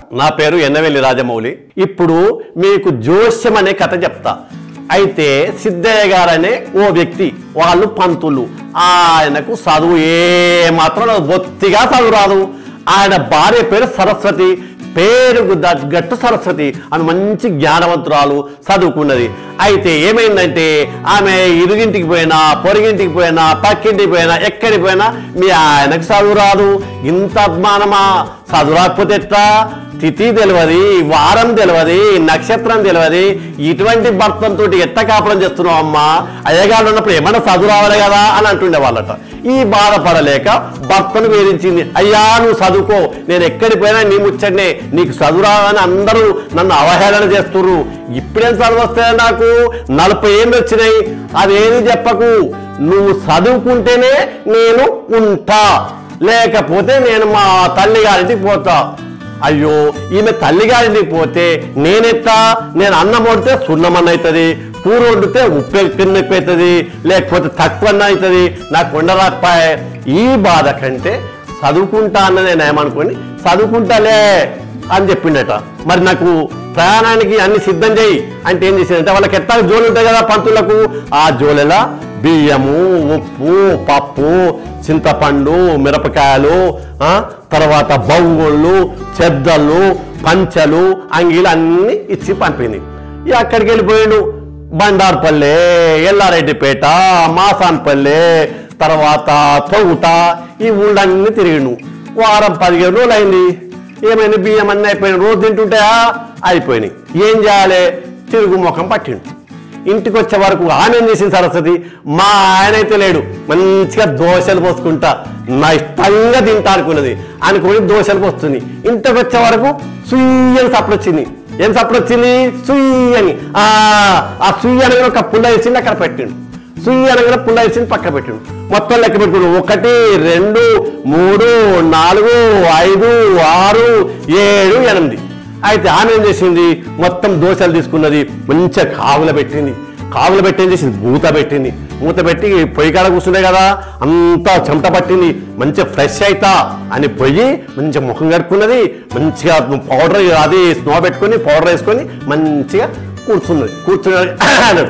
నా పేరు ఎన్నవెల్లి రాజమౌళి ఇప్పుడు మీకు జోస్యం అనే కథ చెప్తా అయితే సిద్ధయ్య గారనే ఓ వ్యక్తి వాళ్ళు పంతులు ఆయనకు చదువు ఏ మాత్రం రాదు, బొత్తిగా చదువు రాదు ఆయన భార్య పేరు సరస్వతి పేరుకు తగ్గట్టు సరస్వతి ఆమె మంచి జ్ఞానవంతురాలు చదువుకున్నది అయితే ఏమైందంటే ఆమె ఇరుగింటికి పోయినా పొరిగింటికి పోయినా పక్కింటికి పోయినా ఎక్కడికి పోయినా మీ ఆయనకు చదువు రాదు ఇంత అభిమానమా చదువు రాకపోతే ఎట్లా తిథి తెలియదు వారం తెలియదు నక్షత్రం తెలియదు ఇటువంటి భర్తంతో ఎట్ట కాపురం చేస్తున్నావు అమ్మా అయ్యగారు ఉన్నప్పుడు ఏమన్నా చదువు రావాలి కదా అని అంటుండే వాళ్ళట ఈ బాధపడలేక భర్తను వేధించింది అయ్యా నువ్వు చదువుకో నేను ఎక్కడికి పోయినా నీ ముచ్చటనే నీకు చదువు రాదని అందరూ నన్ను అవహేళన చేస్తుర్రు ఇప్పుడేం చదువు వస్తాయో నాకు నలభై ఏళ్ళు వచ్చినాయి అదేది చెప్పకు నువ్వు చదువుకుంటేనే నేను ఉంటా లేకపోతే నేను మా తల్లి గారింటికి పోతా అయ్యో ఈమె తల్లిగారింటికి పోతే నేనెట్టా నేను అన్నం వండితే సున్నమన్న అవుతుంది కూర వండితే ఉప్పు ఎక్కువ అవుతుంది లేకపోతే తక్కువ అన్న అవుతుంది నాకు వండరాకపోయే ఈ బాధ కంటే చదువుకుంటా అన్నదే నేమనుకోని చదువుకుంటాలే అని చెప్పిండట మరి నాకు ప్రయాణానికి అన్ని సిద్ధం చేయి అంటే ఏం చేసిందంటే వాళ్ళకి ఎట్లా జోలు ఉంటాయి కదా పంతులకు ఆ జోలెలా బియ్యము ఉప్పు పప్పు చింతపండు మిరపకాయలు ఆ, తర్వాత బొంగుళ్ళు చెద్దలు పంచలు అంగీలు అన్ని ఇచ్చి పంపింది ఇక అక్కడికి వెళ్ళిపోయాడు బండార్పల్లె ఎల్లారెడ్డిపేట మాసాన్పల్లె తర్వాత తొగుట ఈ ఊళ్ళన్నీ తిరిగిండు వారం పదిహేను రోజులు అయింది ఏమైంది బియ్యం అన్నీ అయిపోయినాయి రోజు తింటుంటాయా అయిపోయినాయి ఏం చేయాలి తిరుగు ముఖం పట్టిండు ఇంటికి వచ్చే వరకు ఆమె ఏం చేసింది సరస్వతి మా ఆయన అయితే లేడు మంచిగా దోశలు పోసుకుంటా నా ఇష్టంగా తింటా అనుకున్నది అనుకుని దోశలు పోస్తుంది ఇంటికి వచ్చే వరకు సుయ్యని సప్పుడు వచ్చింది ఏం సప్పుడు వచ్చింది సుయ్యి అని ఆ ఆ సుయ్యి అనగా ఒక పుల్ల వేసింది అక్కడ పెట్టిండు సుయ్యి అనగా పుల్ల వేసింది పక్క పెట్టిండు మొత్తం లెక్క పెట్టుకున్నాడు ఒకటి రెండు మూడు నాలుగు ఐదు ఆరు ఏడు ఎనిమిది అయితే ఆమె ఏం చేసింది మొత్తం దోశలు తీసుకున్నది మంచిగా కావుల పెట్టింది కావుల పెట్టి ఏం చేసింది మూత పెట్టింది మూత పెట్టి పొయ్యి కాడ కూర్చున్నాయి కదా అంతా చెమట పట్టింది మంచిగా ఫ్రెష్ అవుతా అని పొయ్యి మంచిగా ముఖం కడుక్కున్నది మంచిగా పౌడర్ అది స్నో పెట్టుకొని పౌడర్ వేసుకొని మంచిగా కూర్చున్నది కూర్చున్నది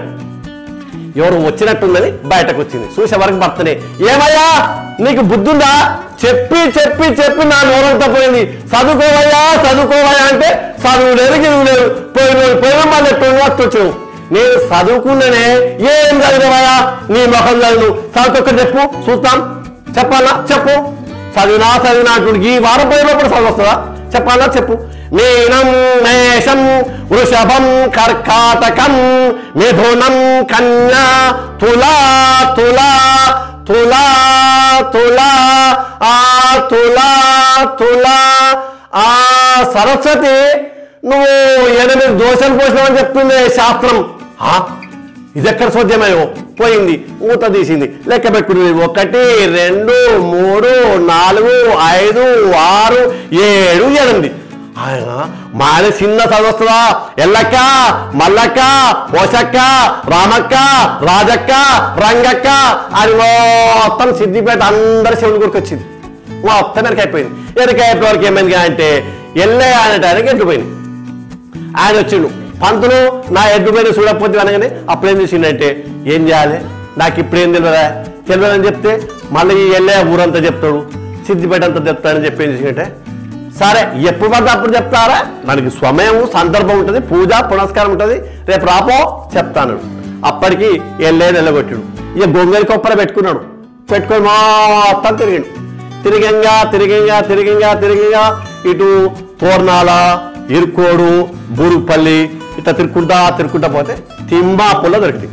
ఎవరు వచ్చినట్టుందని బయటకు వచ్చింది చూసే వరకు భర్తనే ఏమయ్యా నీకు బుద్ధుందా చెప్పి చెప్పి చెప్పి నా నోరంతా పోయింది చదువుకోవయ్యా చదువుకోవయ్యా అంటే చదువు లేదు గిదువు లేదు పోయిన పోయిన మళ్ళీ ఎప్పుడు వచ్చావు నేను చదువుకున్నానే ఏం చదివాయా నీ ముఖం చదువు చదువుకొక్కటి చెప్పు చూస్తాం చెప్పాలా చెప్పు చదివినా చదివినా అంటుండు. ఈ వారం పోయినప్పుడు చదువు వస్తుందా చెప్పాలా చెప్పు మీనం మేషం వృషభం కర్కాటకం మిథునం కన్యా తులా తులా తులా తులా ఆ తులా తులా ఆ సరస్వతి నువ్వు ఎనిమిది దోశలు పోసినావని చెప్తుంది శాస్త్రం ఆ? ఇది ఎక్కడ సోద్యమయో పోయింది ఊత తీసింది లెక్క పెట్టుకుంది ఒకటి రెండు మూడు నాలుగు ఐదు ఆరు ఏడు ఎనిమిది ఆయన మాన చిన్న చదవస్తుందా ఎల్లక్క మల్లక్క పోషక్క రామక్క రాజక్క రంగక్క అని మొత్తం సిద్దిపేట అందరి శివుని గురికి వచ్చింది మొత్తం ఎనకైపోయింది ఎనకైపోయే వరకు ఏమైంది అంటే ఎల్లే అనటానికి ఎండిపోయింది ఆయన వచ్చిండు పంతులు నా ఎడ్డు పైన చూడకపోతే అనగానే అప్పుడు ఏం చేసిండంటే ఏం చేయాలి నాకు ఇప్పుడు ఏం తెలియదా తెలియదని చెప్తే మళ్ళీ ఈ ఎల్లే ఊరంతా చెప్తాడు సిద్దిపేట అంతా చెప్తాడని చెప్పి ఏం చేసిందంటే సరే ఎప్పుడు పడితే అప్పుడు చెప్తారా మనకి సమయం సందర్భం ఉంటుంది పూజ పునస్కారం ఉంటుంది రేపు రాపో చెప్తాను అప్పటికి ఎల్లే నిలగొట్టాడు ఇక గొంగలి కొప్పర పెట్టుకున్నాడు పెట్టుకొని మొత్తం తిరిగిండు తిరిగంగా తిరిగంగా తిరిగంగా తిరిగంగా ఇటు తోర్నాల ఇరుకోడు బూరుపల్లి ఇట్లా తిరుక్కుంటా తిరుక్కుంటా పోతే తిమ్మాపుల్ల దొరికింది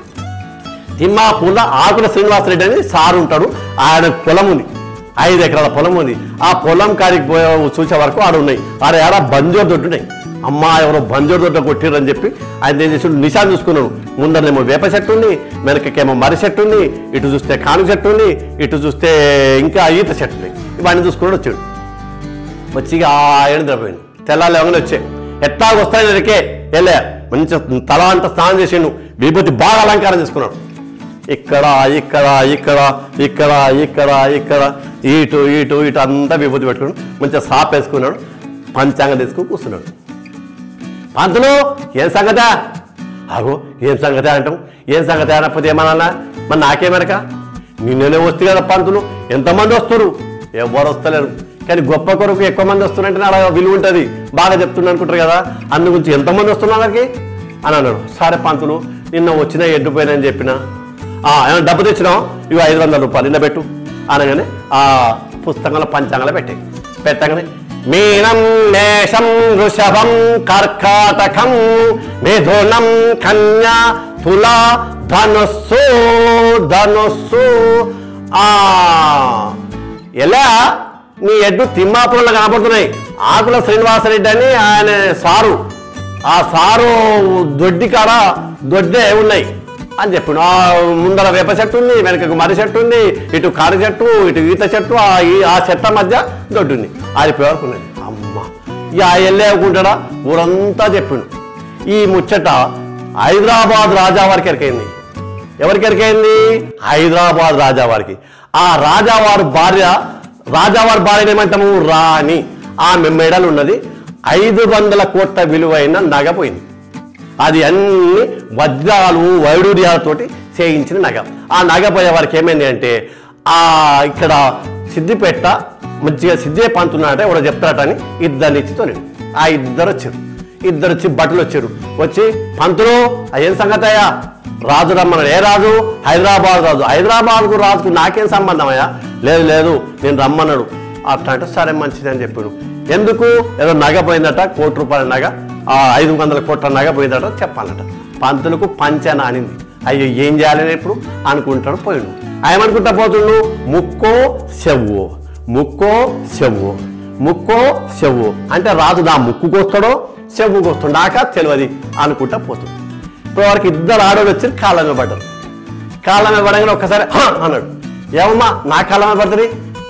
తిమ్మాపుల్ల ఆకుల శ్రీనివాసరెడ్డి అని సారు ఉంటాడు ఆయన పొలం ఉంది ఐదు ఎకరాల పొలం ఉంది ఆ పొలం కాడికి పోయే చూసే వరకు ఆడ ఉన్నాయి ఆడ ఏడా బంజోరు దొడ్డు ఉన్నాయి అమ్మా ఎవరో బంజోరు దొడ్డ కొట్టిరని చెప్పి ఆయన ఏం చేసి నిశాన్ చూసుకున్నాడు ముందరనేమో వేప చెట్టు ఉంది వెనకకేమో మర్రి చెట్టు ఉంది ఇటు చూస్తే కాను చెట్టు ఉంది ఇటు చూస్తే ఇంకా ఈత చెట్టు ఉంది ఇవన్నీ చూసుకున్నాడు వచ్చాడు వచ్చి ఇక ఆయన నిద్రపోయింది తెల్లాలి ఎవరిని వచ్చే ఎట్లా వస్తాయి ఎరికే వెళ్ళే మంచి తల అంతా స్నానం చేసిండు విభూతి బాగా అలంకారం చేసుకున్నాడు ఇక్కడ ఇక్కడ ఇక్కడ ఇక్కడ ఇక్కడ ఇక్కడ ఇటు ఇటు ఇటు అంతా విభూతి పెట్టుకున్నాడు మంచిగా సాప్ వేసుకున్నాడు పంచాంగం తీసుకుని కూర్చున్నాడు పంతులు ఏం సంగతా అగో ఏం సంగతి అంటాం ఏం సంగతి అనకపోతే ఏమన్నా మరి నాకేమనక నిన్ననే వస్తే కదా పంతులు ఎంతమంది వస్తారు ఎవరు వస్తలేరు కానీ గొప్ప కొరకు ఎక్కువ మంది వస్తున్నారంటే నా విలువ ఉంటుంది బాగా చెప్తున్నా అనుకుంటారు కదా అందు గురించి ఎంతమంది వస్తున్నారు వాళ్ళకి అని అన్నాడు సరే పంతులు నిన్న వచ్చిన ఎడ్డుపోయినని చెప్పిన "ఆ, ఏమైనా డబ్బు తెచ్చినావు ఇవి ఐదు వందల రూపాయలు నిన్న పెట్టు అనగానే ఆ పుస్తకంలో పంచాంగంలో పెట్టాయి పెట్టగానే మీనం మేషం వృషభం కర్కాటకం మిథునం కన్యా తులా ధనుస్సు ధనుస్సు ఆ ఎలా నీ ఎడ్డు తిమ్మాపురంలో కనపడుతున్నాయి ఆకుల శ్రీనివాసరెడ్డి అని ఆయన సారు ఆ సారు దొడ్డి కాడ దొడ్డే ఉన్నాయి అని చెప్పాను ఆ ముందర వేప చెట్టు ఉంది వెనకకు మర్రి చెట్టు ఉంది ఇటు కారు చెట్టు ఇటు ఈత చెట్టు ఆ ఈ- ఆ చెట్ల మధ్య దొడ్డు ఉంది ఆడిపోయే వరకు ఉన్నది అమ్మ ఇక ఆ వెళ్ళేకుంటాడా ఊరంతా చెప్పిండు ఈ ముచ్చట హైదరాబాద్ రాజా వారికి ఎరికైంది ఎవరికి ఎరికైంది హైదరాబాద్ రాజావారికి ఆ రాజావారి భార్య రాజావారి భార్యని ఏమంటాము రాణి ఆమె మెడలు ఉన్నది ఐదు వందల కోట్ల విలువైన నగ పోయింది అది అన్ని వజ్రాలు వైడూర్యాలతోటి చేయించిన నగ ఆ నగ పోయే వారికి ఏమైంది అంటే ఆ ఇక్కడ సిద్దిపేట మంచిగా సిద్ధే పంతున్నాడంటే ఎవడో చెప్తాడట అని ఇద్దరిని ఇచ్చి తోలేడు ఆ ఇద్దరు వచ్చారు ఇద్దరు వచ్చి బట్టలు వచ్చారు వచ్చి పంతులు "ఆ ఏం సంగతి అయ్యా రాజు రమ్మన్నాడు ఏ రాజు హైదరాబాద్ రాజు హైదరాబాద్కు రాజుకు నాకేం సంబంధం అయ్యా లేదు లేదు నేను రమ్మన్నాడు అట్లా అంటే సరే మంచిది అని చెప్పాడు ఎందుకు ఏదో నగ పోయిందట కోటి రూపాయల నగ ఆ ఐదు వందల కోట్ల నగ పోయిందట చెప్పాలట పంతులకు పంచన అనింది అయ్యో ఏం చేయాలని ఇప్పుడు అనుకుంటాడు పోయిండు ఏమనుకుంటా పోతుండు ముక్కో చెవ్వో ముక్కో చెవ్వో ముక్కో చెవ్వు అంటే రాజు నా ముక్కుకు వస్తాడో చెవుకు వస్తాడు నాక తెలియదు అనుకుంటా పోతుంది ఇప్పుడు వారికి ఇద్దరు ఆడవాళ్ళు వచ్చి కాళ్ళ మీద పడ్డారు కాళ్ళ మీద పడగానే ఒక్కసారి "హా" అన్నాడు ఏమమ్మా నా కాళ్ళ మీద పడుతుంది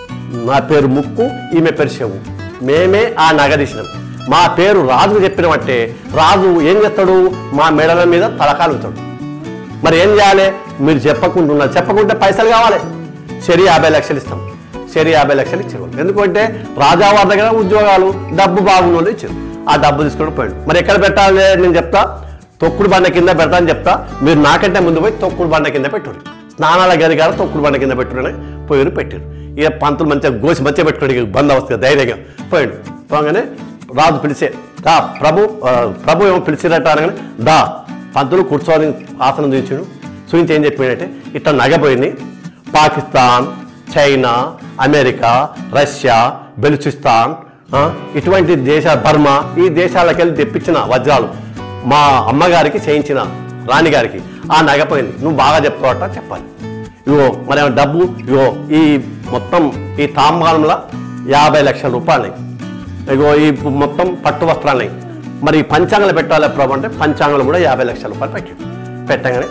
నా పేరు ముక్కు ఈమె పేరు చెవు మేమే ఆ నగ తీసినాం మా పేరు రాజుకు చెప్పినట్టే రాజు ఏం చేస్తాడు మా మెడల మీద తలకాలు ఉంచాడు మరి ఏం చేయాలి మీరు చెప్పకుండా ఉన్నారు చెప్పకుంటే పైసలు కావాలి సరి యాభై లక్షలు ఇస్తాం సరి యాభై లక్షలు ఇచ్చారు ఎందుకంటే రాజావారి దగ్గర ఉద్యోగాలు డబ్బు బాగున్న వాళ్ళు ఇచ్చారు ఆ డబ్బు తీసుకొని పోయాడు మరి ఎక్కడ పెట్టాలి నేను చెప్తా తొక్కుడు బండ కింద పెడతా అని చెప్తా మీరు నాకంటే ముందు పోయి తొక్కుడు బండ కింద పెట్టుడు స్నానాల గది కాదు తొక్కుడు బండ కింద పెట్టుడని పోయారు పెట్టారు ఇక పంతులు మంచిగా గోసి మంచిగా పెట్టుకోడు ఇక బందోబస్తుగా ధైర్యంగా పోయాడు పోగానే రాజు పిలిచే దా ప్రభు ఆ, ప్రభు ఏమో పిలిచిరట అనగానే దా పంతులు కూర్చోని ఆసనం చూపించాడు చూపించి ఏం చెప్పాడంటే ఇట్లా నగపోయింది Pakistan China America Russia Balochistan ఆ, ఇటువంటి దేశ బర్మా ఈ దేశాలకు వెళ్ళి తెప్పించిన వజ్రాలు మా అమ్మగారికి చేయించిన రాణిగారికి ఆ నగపోయింది నువ్వు బాగా చెప్తావట చెప్పాలి ఇగో మరి ఏమో డబ్బు ఇగో ఈ మొత్తం ఈ తాంబాలంలో యాభై లక్షల రూపాయలు ఇగో ఈ మొత్తం పట్టు వస్త్రాలు మరి ఈ పంచాంగలు పెట్టాలి ప్రభు అంటే పంచాంగలు కూడా యాభై లక్షల రూపాయలు పెట్టాడు పెట్టగానే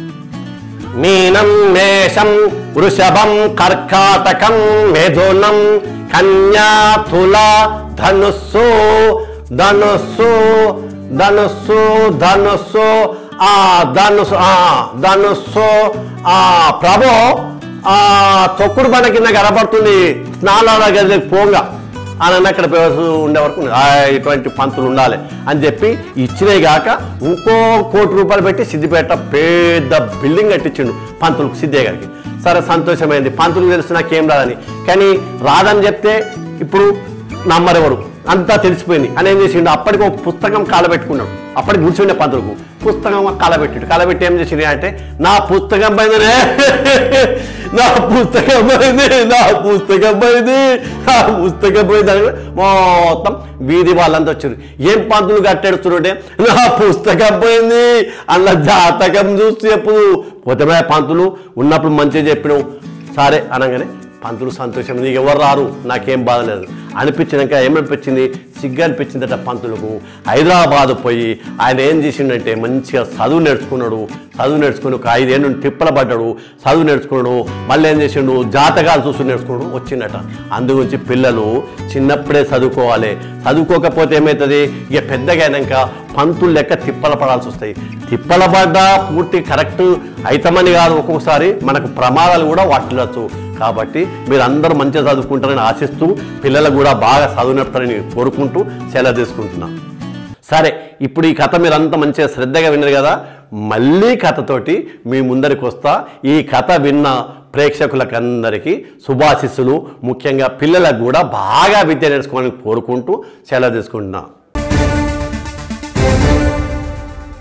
మీనం మేషం వృషభం కర్కాటకం మిథునం కన్యా తుల ధనుస్సు ధనుస్సు ధనుస్సు ధనుస్సు ఆ ధనుస్సు ఆ ధనుస్సు ఆ ప్రభు ఆ తొక్కుడు బండ కింద కనపడుతుంది స్నానాల గదిలోకి పోగా అని అక్కడ పేరు ఉండే వరకు ఉంది. ఆ, ఇటువంటి పంతులు ఉండాలి అని చెప్పి ఇచ్చినవి గాక ఇంకో కోటి రూపాయలు పెట్టి సిద్దిపేట పెద్ద బిల్డింగ్ కట్టించిండు పంతులకు సిద్ధయ్య గారికి సరే సంతోషమైంది పంతులకు తెలుసు నాకేం రాదని కానీ రాదని చెప్తే ఇప్పుడు నమ్మరెవరు అంతా తెలిసిపోయింది అని ఏం చేసిండు అప్పటికి ఒక పుస్తకం కాలబెట్టుకున్నాడు అప్పటికి కూర్చుండే పంతులకు పుస్తకం కాలబెట్టాడు కాలబెట్టి ఏం చేసింది అంటే నా పుస్తకం పైననే నా పుస్తకం పోయింది నా పుస్తకం పోయింది నా పుస్తకం పోయింది అని మొత్తం వీధి వాళ్ళంతా వచ్చారు ఏం పంతులు కట్టేడుతుంటే నా పుస్తకం పోయింది అలా జాతకం చూసి చెప్పు పోతే పంతులు ఉన్నప్పుడు మంచిగా చెప్పినావు సరే అనగానే పంతులు సంతోషం నీకు ఎవరు రారు నాకేం బాధ లేదు అనిపించినాక ఏమనిపించింది సిగ్గు అనిపించిందట పంతులకు హైదరాబాద్ పోయి ఆయన ఏం చేసిండంటే మంచిగా చదువు నేర్చుకున్నాడు చదువు నేర్చుకుని ఒక ఐదేళ్ళు తిప్పల పడ్డాడు చదువు నేర్చుకున్నాడు మళ్ళీ ఏం చేసిండు జాతకాలు చూసి నేర్చుకున్నాడు వచ్చిందట అందుగురించి పిల్లలు చిన్నప్పుడే చదువుకోవాలి చదువుకోకపోతే ఏమవుతుంది ఇక పెద్దగా అయినాక పంతులు లెక్క తిప్పల పడాల్సి వస్తాయి తిప్పల పడ్డా పూర్తి కరెక్ట్ అయితమని కాదు ఒక్కొక్కసారి మనకు ప్రమాదాలు కూడా వాటిల్లచ్చు కాబట్టి మీరు అందరూ మంచిగా చదువుకుంటారని ఆశిస్తూ పిల్లలు కూడా బాగా చదువునప్పుడని కోరుకుంటూ సెలవు తీసుకుంటున్నాను సరే ఇప్పుడు ఈ కథ మీరు అంత మంచిగా శ్రద్ధగా విన్నారు కదా మళ్ళీ కథతోటి మీ ముందరికి వస్తా ఈ కథ విన్న ప్రేక్షకులకందరికీ శుభాశిస్సులు ముఖ్యంగా పిల్లలకు కూడా బాగా విద్య నేర్చుకోవాలని కోరుకుంటూ సెలవు తీసుకుంటున్నా